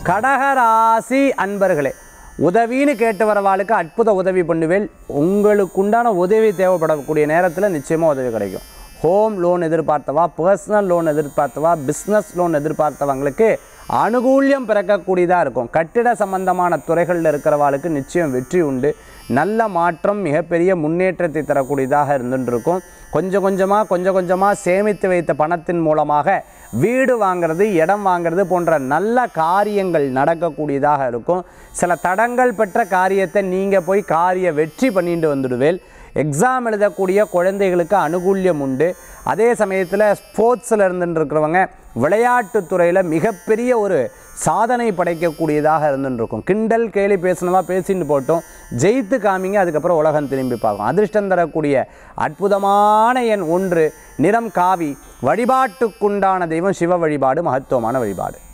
கடகராசி அன்பர்களே உதவின்னு கேட்டு வரவாளுக்கு அற்புத உதவி பண்ணுவேல் உங்களுக்கு உண்டான உதவி தேவைப்படக்கூடிய நேரத்தில் நிச்சயமாக உதவி கிடைக்கும் ஹோம் லோன் எதிர்பார்த்தவா பர்சனல் லோன் எதிர்பார்த்தவா பிஸ்னஸ் லோன் எதிர்பார்த்தவங்களுக்கு அனுகூல்யம் பிறக்கக்கூடியதாக இருக்கும் கட்டிட சம்பந்தமான துறைகளில் இருக்கிறவாளுக்கு நிச்சயம் வெற்றி உண்டு நல்ல மாற்றம் மிகப்பெரிய முன்னேற்றத்தை தரக்கூடியதாக இருந்துட்டு இருக்கும் கொஞ்சம் கொஞ்சமாக கொஞ்சம் கொஞ்சமாக சேமித்து வைத்த பணத்தின் மூலமாக வீடு வாங்குறது இடம் வாங்குறது போன்ற நல்ல காரியங்கள் நடக்கக்கூடியதாக இருக்கும் சில தடங்கள் பெற்ற காரியத்தை நீங்கள் போய் காரிய வெற்றி பண்ணிட்டு வந்துடுவேல் எக்ஸாம் எழுதக்கூடிய குழந்தைகளுக்கு அனுகூல்யம் உண்டு அதே சமயத்தில் ஸ்போர்ட்ஸில் இருந்துட்டு இருக்கிறவங்க விளையாட்டுத் துறையில் மிகப்பெரிய ஒரு சாதனை படைக்கக்கூடியதாக இருந்துட்டு இருக்கும் கிண்டல் கேலி பேசினவா பேசிட்டு போட்டோம் ஜெயித்து காமிங்க அதுக்கப்புறம் உலகம் திரும்பி பார்க்கும் அதிர்ஷ்டம் தரக்கூடிய அற்புதமான எண் ஒன்று நிறம் காவி வழிபாட்டுக்குண்டான தெய்வம் சிவ வழிபாடு மகத்துவமான வழிபாடு